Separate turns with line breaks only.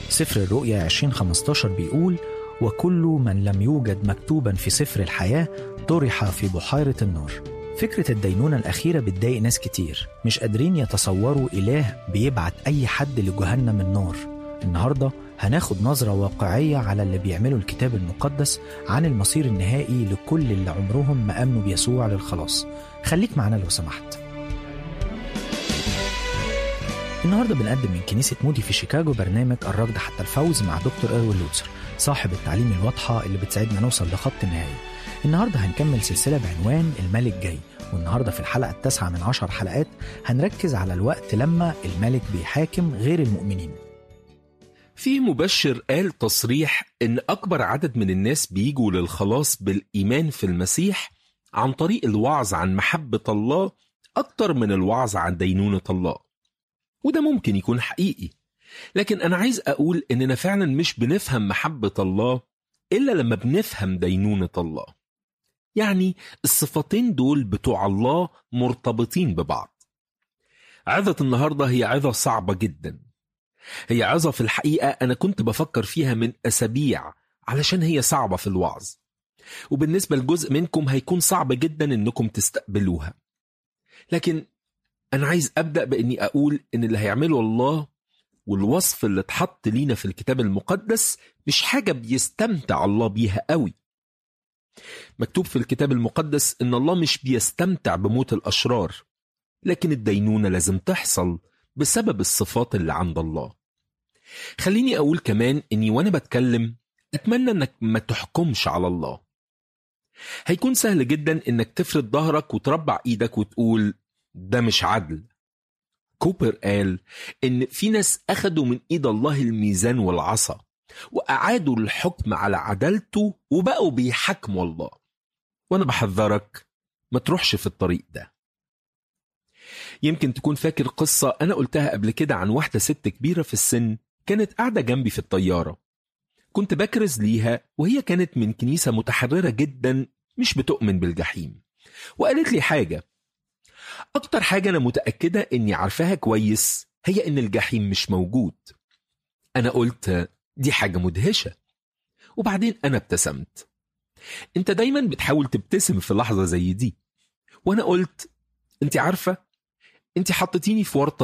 سفر الرؤيا 2015 بيقول وكل من لم يوجد مكتوبا في سفر الحياة طرح في بحيرة النار فكرة الدينونة الأخيرة بتضايق ناس كتير مش قادرين يتصوروا إله بيبعت أي حد لجهنم النار النهاردة هناخد نظرة واقعية على اللي بيعمله الكتاب المقدس عن المصير النهائي لكل اللي عمرهم ما آمنوا بيسوع للخلاص خليك معنا لو سمحت النهارده بنقدم من كنيسة مودي في شيكاغو برنامج الركض حتى الفوز مع دكتور إروين لوتسر صاحب التعليم الواضحة اللي بتساعدنا نوصل لخط النهاية النهارده هنكمل سلسلة بعنوان الملك جاي والنهارده في الحلقة التاسعة من عشر حلقات هنركز على الوقت لما الملك بيحاكم غير المؤمنين
في مبشر قال تصريح إن أكبر عدد من الناس بيجوا للخلاص بالإيمان في المسيح عن طريق الوعظ عن محبة الله أكتر من الوعظ عن دينونة الله وده ممكن يكون حقيقي لكن أنا عايز أقول إننا فعلا مش بنفهم محبة الله إلا لما بنفهم دينونة الله يعني الصفتين دول بتوع الله مرتبطين ببعض عظة النهاردة هي عظة صعبة جدا هي عظة في الحقيقة أنا كنت بفكر فيها من أسابيع علشان هي صعبة في الوعظ وبالنسبة لجزء منكم هيكون صعب جدا إنكم تستقبلوها لكن أنا عايز أبدأ بإني أقول إن اللي هيعمله الله والوصف اللي اتحط لينا في الكتاب المقدس مش حاجة بيستمتع الله بيها قوي مكتوب في الكتاب المقدس إن الله مش بيستمتع بموت الأشرار لكن الدينونة لازم تحصل بسبب الصفات اللي عند الله خليني أقول كمان إني وأنا بتكلم أتمنى إنك ما تحكمش على الله هيكون سهل جدا إنك تفرد ظهرك وتربع إيدك وتقول ده مش عدل كوبر قال إن في ناس أخدوا من إيد الله الميزان والعصا وأعادوا الحكم على عدالته وبقوا بيحكموا الله وأنا بحذرك ما تروحش في الطريق ده يمكن تكون فاكر قصة أنا قلتها قبل كده عن واحدة ست كبيرة في السن كانت قاعدة جنبي في الطيارة كنت بكرز ليها وهي كانت من كنيسة متحررة جدا مش بتؤمن بالجحيم وقالت لي حاجة أكتر حاجة أنا متأكدة إني عارفاها كويس هي إن الجحيم مش موجود أنا قلت دي حاجة مدهشة وبعدين أنا ابتسمت أنت دايما بتحاول تبتسم في لحظة زي دي وأنا قلت أنت عارفة أنت حطيتيني في ورطة